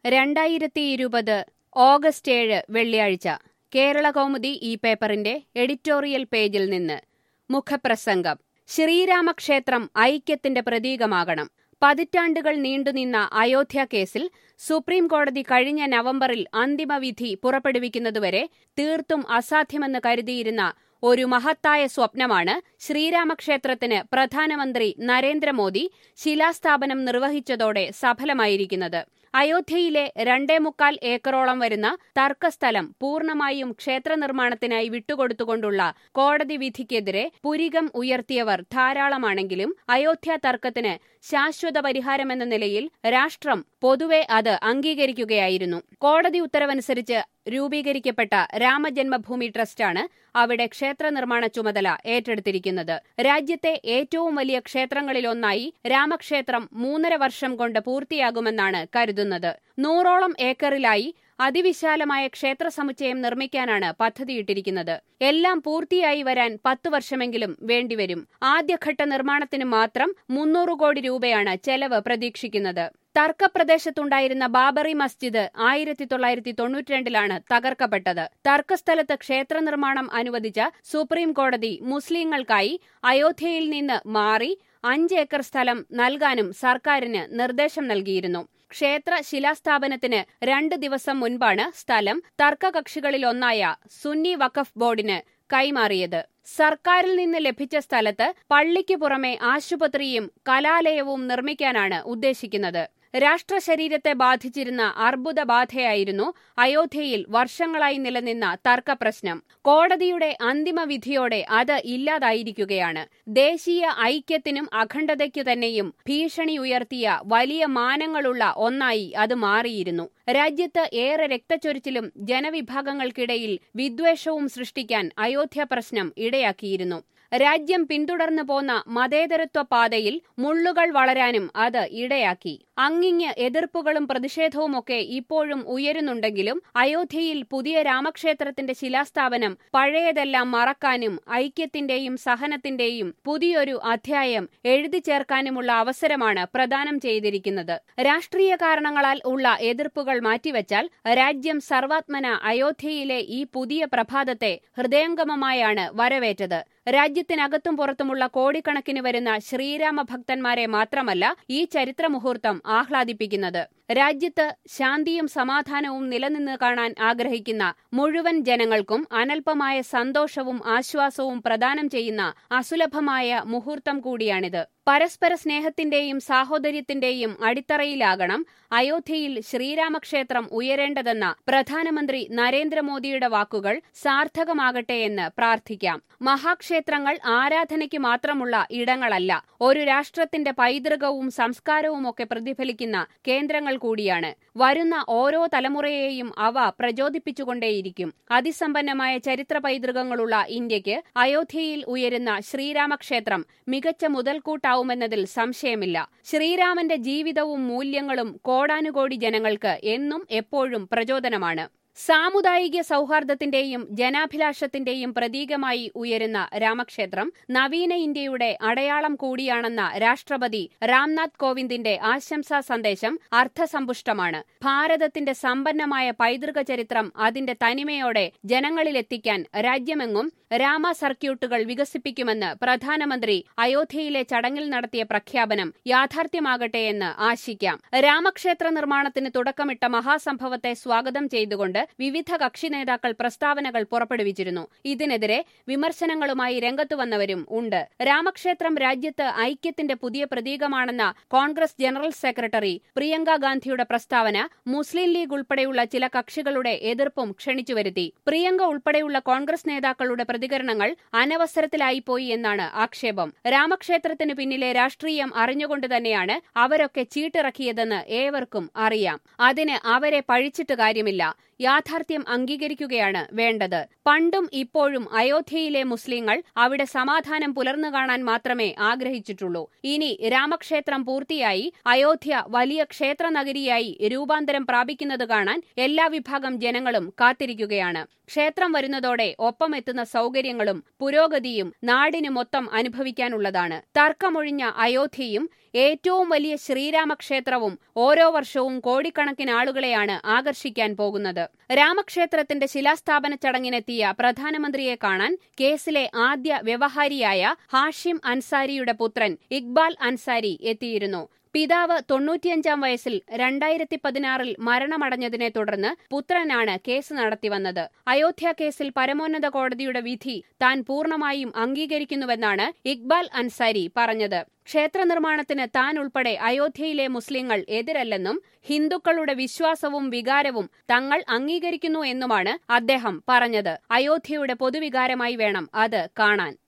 രണ്ടായിരത്തി ഇരുപത് ഓഗസ്റ്റ് ഏഴ് വെള്ളിയാഴ്ച കേരള കൗമുദി ഈ പേപ്പറിന്റെ എഡിറ്റോറിയൽ പേജിൽ നിന്ന് മുഖപ്രസംഗം ശ്രീരാമക്ഷേത്രം ഐക്യത്തിന്റെ പ്രതീകമാകണം പതിറ്റാണ്ടുകൾ നീണ്ടുനിന്ന അയോധ്യ കേസിൽ സുപ്രീം കോടതി കഴിഞ്ഞ നവംബറിൽ അന്തിമവിധി പുറപ്പെടുവിക്കുന്നതുവരെ തീർത്തും അസാധ്യമെന്ന് കരുതിയിരുന്ന ഒരു മഹത്തായ സ്വപ്നമാണ് ശ്രീരാമക്ഷേത്രത്തിന് പ്രധാനമന്ത്രി നരേന്ദ്രമോദി ശിലാസ്ഥാപനം നിർവഹിച്ചതോടെ സഫലമായിരിക്കുന്നത് അയോധ്യയിലെ രണ്ടേ മുക്കാൽ ഏക്കറോളം വരുന്ന തർക്കസ്ഥലം പൂർണ്ണമായും ക്ഷേത്ര നിർമ്മാണത്തിനായി വിട്ടുകൊടുത്തുകൊണ്ടുള്ള കോടതി വിധിക്കെതിരെ പുരികം ഉയർത്തിയവർ ധാരാളമാണെങ്കിലും അയോധ്യ തർക്കത്തിന് ശാശ്വത പരിഹാരമെന്ന നിലയിൽ രാഷ്ട്രം പൊതുവെ അത് അംഗീകരിക്കുകയായിരുന്നു കോടതി ഉത്തരവനുസരിച്ച് രൂപീകരിക്കപ്പെട്ട രാമജന്മഭൂമി ട്രസ്റ്റാണ് അവിടെ ക്ഷേത്ര നിർമ്മാണ ചുമതല ഏറ്റെടുത്തിരിക്കുന്നത് രാജ്യത്തെ ഏറ്റവും വലിയ ക്ഷേത്രങ്ങളിലൊന്നായി രാമക്ഷേത്രം മൂന്നര വർഷം കൊണ്ട് പൂർത്തിയാകുമെന്നാണ് കരുതുന്നത് നൂറോളം ഏക്കറിലായി അതിവിശാലമായ ക്ഷേത്ര സമുച്ചയം നിർമ്മിക്കാനാണ് പദ്ധതിയിട്ടിരിക്കുന്നത് എല്ലാം പൂർത്തിയായി വരാൻ പത്ത് വർഷമെങ്കിലും വേണ്ടിവരും ആദ്യഘട്ട നിർമ്മാണത്തിന് മാത്രം മുന്നൂറ് കോടി രൂപയാണ് ചെലവ് പ്രതീക്ഷിക്കുന്നത് തർക്കപ്രദേശത്തുണ്ടായിരുന്ന ബാബറി മസ്ജിദ് ആയിരത്തി തൊള്ളായിരത്തി തൊണ്ണൂറ്റിരണ്ടിലാണ് തകർക്കപ്പെട്ടത് തർക്കസ്ഥലത്ത് ക്ഷേത്ര നിർമ്മാണം അനുവദിച്ച സുപ്രീം കോടതി മുസ്ലിങ്ങൾക്കായി അയോധ്യയിൽ നിന്ന് മാറി അഞ്ച് ഏക്കർ സ്ഥലം നൽകാനും സർക്കാരിന് നിർദ്ദേശം നൽകിയിരുന്നു ക്ഷേത്ര ശിലാസ്ഥാപനത്തിന് രണ്ട് ദിവസം മുൻപാണ് സ്ഥലം തർക്കകക്ഷികളിലൊന്നായ സുന്നി വഖഫ് ബോർഡിന് കൈമാറിയത് സർക്കാരിൽ നിന്ന് ലഭിച്ച സ്ഥലത്ത് പള്ളിക്ക് പുറമെ ആശുപത്രിയും കലാലയവും നിർമ്മിക്കാനാണ് ഉദ്ദേശിക്കുന്നത് രാഷ്ട്രശരീരത്തെ ബാധിച്ചിരുന്ന അർബുദ ബാധയായിരുന്നു അയോധ്യയിൽ വർഷങ്ങളായി നിലനിന്ന തർക്കപ്രശ്നം കോടതിയുടെ അന്തിമ വിധിയോടെ അത് ഇല്ലാതായിരിക്കുകയാണ് ദേശീയ ഐക്യത്തിനും അഖണ്ഡതയ്ക്കു തന്നെയും ഭീഷണി ഉയർത്തിയ വലിയ മാനങ്ങളുള്ള ഒന്നായി അത് മാറിയിരുന്നു രാജ്യത്ത് ഏറെ രക്തച്ചൊരിച്ചിലും ജനവിഭാഗങ്ങൾക്കിടയിൽ വിദ്വേഷവും സൃഷ്ടിക്കാൻ അയോധ്യ പ്രശ്നം ഇടയാക്കിയിരുന്നു രാജ്യം പിന്തുടർന്നു പോന്ന മതേതരത്വ പാതയിൽ മുള്ളുകൾ വളരാനും അത് ഇടയാക്കി അങ്ങിങ്ങ് എതിർപ്പുകളും പ്രതിഷേധവുമൊക്കെ ഇപ്പോഴും ഉയരുന്നുണ്ടെങ്കിലും അയോധ്യയിൽ പുതിയ രാമക്ഷേത്രത്തിന്റെ ശിലാസ്ഥാപനം പഴയതെല്ലാം മറക്കാനും ഐക്യത്തിന്റെയും സഹനത്തിന്റെയും പുതിയൊരു അധ്യായം എഴുതി ചേർക്കാനുമുള്ള അവസരമാണ് പ്രദാനം ചെയ്തിരിക്കുന്നത് രാഷ്ട്രീയ കാരണങ്ങളാൽ ഉള്ള എതിർപ്പുകൾ മാറ്റിവെച്ചാൽ രാജ്യം സർവാത്മന അയോധ്യയിലെ ഈ പുതിയ പ്രഭാതത്തെ ഹൃദയംഗമമായാണ് വരവേറ്റത് രാജ്യത്തിനകത്തും പുറത്തുമുള്ള കോടിക്കണക്കിന് വരുന്ന ശ്രീരാമ ഭക്തന്മാരെ മാത്രമല്ല ഈ ചരിത്ര മുഹൂർത്തം ആഹ്ലാദിപ്പിക്കുന്നത് രാജ്യത്ത് ശാന്തിയും സമാധാനവും നിലനിന്ന് കാണാൻ ആഗ്രഹിക്കുന്ന മുഴുവൻ ജനങ്ങൾക്കും അനൽപമായ സന്തോഷവും ആശ്വാസവും പ്രദാനം ചെയ്യുന്ന അസുലഭമായ മുഹൂർത്തം കൂടിയാണിത് പരസ്പര സ്നേഹത്തിന്റെയും സാഹോദര്യത്തിന്റെയും അടിത്തറയിലാകണം അയോധ്യയിൽ ശ്രീരാമക്ഷേത്രം ഉയരേണ്ടതെന്ന പ്രധാനമന്ത്രി നരേന്ദ്രമോദിയുടെ വാക്കുകൾ സാർത്ഥകമാകട്ടെയെന്ന് പ്രാർത്ഥിക്കാം മഹാക്ഷേത്രങ്ങൾ ആരാധനയ്ക്ക് മാത്രമുള്ള ഇടങ്ങളല്ല ഒരു രാഷ്ട്രത്തിന്റെ പൈതൃകവും സംസ്കാരവുമൊക്കെ പ്രതിഫലിക്കുന്ന കേന്ദ്രങ്ങൾ കൂടിയാണ് വരുന്ന ഓരോ തലമുറയെയും അവ പ്രചോദിപ്പിച്ചുകൊണ്ടേയിരിക്കും അതിസമ്പന്നമായ ചരിത്ര പൈതൃകങ്ങളുള്ള ഇന്ത്യക്ക് അയോധ്യയിൽ ഉയരുന്ന ശ്രീരാമക്ഷേത്രം മികച്ച മുതൽക്കൂട്ടാവുമെന്നതിൽ സംശയമില്ല ശ്രീരാമന്റെ ജീവിതവും മൂല്യങ്ങളും കോടാനുകോടി ജനങ്ങൾക്ക് എന്നും എപ്പോഴും പ്രചോദനമാണ് സാമുദായിക സൗഹാർദ്ദത്തിന്റെയും ജനാഭിലാഷത്തിന്റെയും പ്രതീകമായി ഉയരുന്ന രാമക്ഷേത്രം നവീന ഇന്ത്യയുടെ അടയാളം കൂടിയാണെന്ന രാഷ്ട്രപതി രാംനാഥ് കോവിന്ദിന്റെ ആശംസാ സന്ദേശം അർത്ഥസമ്പുഷ്ടമാണ് ഭാരതത്തിന്റെ സമ്പന്നമായ പൈതൃക ചരിത്രം അതിന്റെ തനിമയോടെ ജനങ്ങളിലെത്തിക്കാൻ രാജ്യമെങ്ങും രാമ സർക്യൂട്ടുകൾ വികസിപ്പിക്കുമെന്ന് പ്രധാനമന്ത്രി അയോധ്യയിലെ ചടങ്ങിൽ നടത്തിയ പ്രഖ്യാപനം യാഥാർത്ഥ്യമാകട്ടെയെന്ന് ആശിക്കാം രാമക്ഷേത്ര നിർമ്മാണത്തിന് തുടക്കമിട്ട മഹാസംഭവത്തെ സ്വാഗതം ചെയ്തുകൊണ്ട് വിവിധ കക്ഷി നേതാക്കൾ പ്രസ്താവനകൾ പുറപ്പെടുവിച്ചിരുന്നു ഇതിനെതിരെ വിമർശനങ്ങളുമായി രംഗത്തുവന്നവരും ഉണ്ട് രാമക്ഷേത്രം രാജ്യത്ത് ഐക്യത്തിന്റെ പുതിയ പ്രതീകമാണെന്ന കോൺഗ്രസ് ജനറൽ സെക്രട്ടറി പ്രിയങ്ക ഗാന്ധിയുടെ പ്രസ്താവന മുസ്ലിം ലീഗ് ഉൾപ്പെടെയുള്ള ചില കക്ഷികളുടെ എതിർപ്പും ക്ഷണിച്ചുവരുത്തി പ്രിയങ്ക ഉൾപ്പെടെയുള്ള കോൺഗ്രസ് നേതാക്കളുടെ പ്രതികരണങ്ങൾ അനവസരത്തിലായിപ്പോയി എന്നാണ് ആക്ഷേപം രാമക്ഷേത്രത്തിന് പിന്നിലെ രാഷ്ട്രീയം അറിഞ്ഞുകൊണ്ട് തന്നെയാണ് അവരൊക്കെ ചീട്ടിറക്കിയതെന്ന് ഏവർക്കും അറിയാം അതിന് അവരെ പഴിച്ചിട്ട് കാര്യമില്ല യാഥാർത്ഥ്യം അംഗീകരിക്കുകയാണ് വേണ്ടത് പണ്ടും ഇപ്പോഴും അയോധ്യയിലെ മുസ്ലിങ്ങൾ അവിടെ സമാധാനം പുലർന്നു കാണാൻ മാത്രമേ ആഗ്രഹിച്ചിട്ടുള്ളൂ ഇനി രാമക്ഷേത്രം പൂർത്തിയായി അയോധ്യ വലിയ ക്ഷേത്രനഗരിയായി രൂപാന്തരം പ്രാപിക്കുന്നത് കാണാൻ എല്ലാ വിഭാഗം ജനങ്ങളും കാത്തിരിക്കുകയാണ് ക്ഷേത്രം വരുന്നതോടെ ഒപ്പമെത്തുന്ന സൗകര്യങ്ങളും പുരോഗതിയും നാടിന് മൊത്തം അനുഭവിക്കാനുള്ളതാണ് തർക്കമൊഴിഞ്ഞ അയോധ്യയും ഏറ്റവും വലിയ ശ്രീരാമക്ഷേത്രവും ഓരോ വർഷവും കോടിക്കണക്കിന് ആളുകളെയാണ് ആകർഷിക്കാൻ പോകുന്നത് രാമക്ഷേത്രത്തിന്റെ ശിലാസ്ഥാപന ചടങ്ങിനെത്തിയ പ്രധാനമന്ത്രിയെ കാണാൻ കേസിലെ ആദ്യ വ്യവഹാരിയായ ഹാഷിം അൻസാരിയുടെ പുത്രൻ ഇക്ബാൽ അൻസാരി എത്തിയിരുന്നു പിതാവ് തൊണ്ണൂറ്റിയഞ്ചാം വയസ്സിൽ രണ്ടായിരത്തി പതിനാറിൽ മരണമടഞ്ഞതിനെ തുടർന്ന് പുത്രനാണ് കേസ് നടത്തിവന്നത് അയോധ്യ കേസിൽ പരമോന്നത കോടതിയുടെ വിധി താൻ പൂർണ്ണമായും അംഗീകരിക്കുന്നുവെന്നാണ് ഇക്ബാൽ അൻസാരി പറഞ്ഞത് ക്ഷേത്ര നിർമ്മാണത്തിന് താൻ ഉൾപ്പെടെ അയോധ്യയിലെ മുസ്ലിങ്ങൾ എതിരല്ലെന്നും ഹിന്ദുക്കളുടെ വിശ്വാസവും വികാരവും തങ്ങൾ അംഗീകരിക്കുന്നു എന്നുമാണ് അദ്ദേഹം പറഞ്ഞത് അയോധ്യയുടെ പൊതുവികാരമായി വേണം അത് കാണാൻ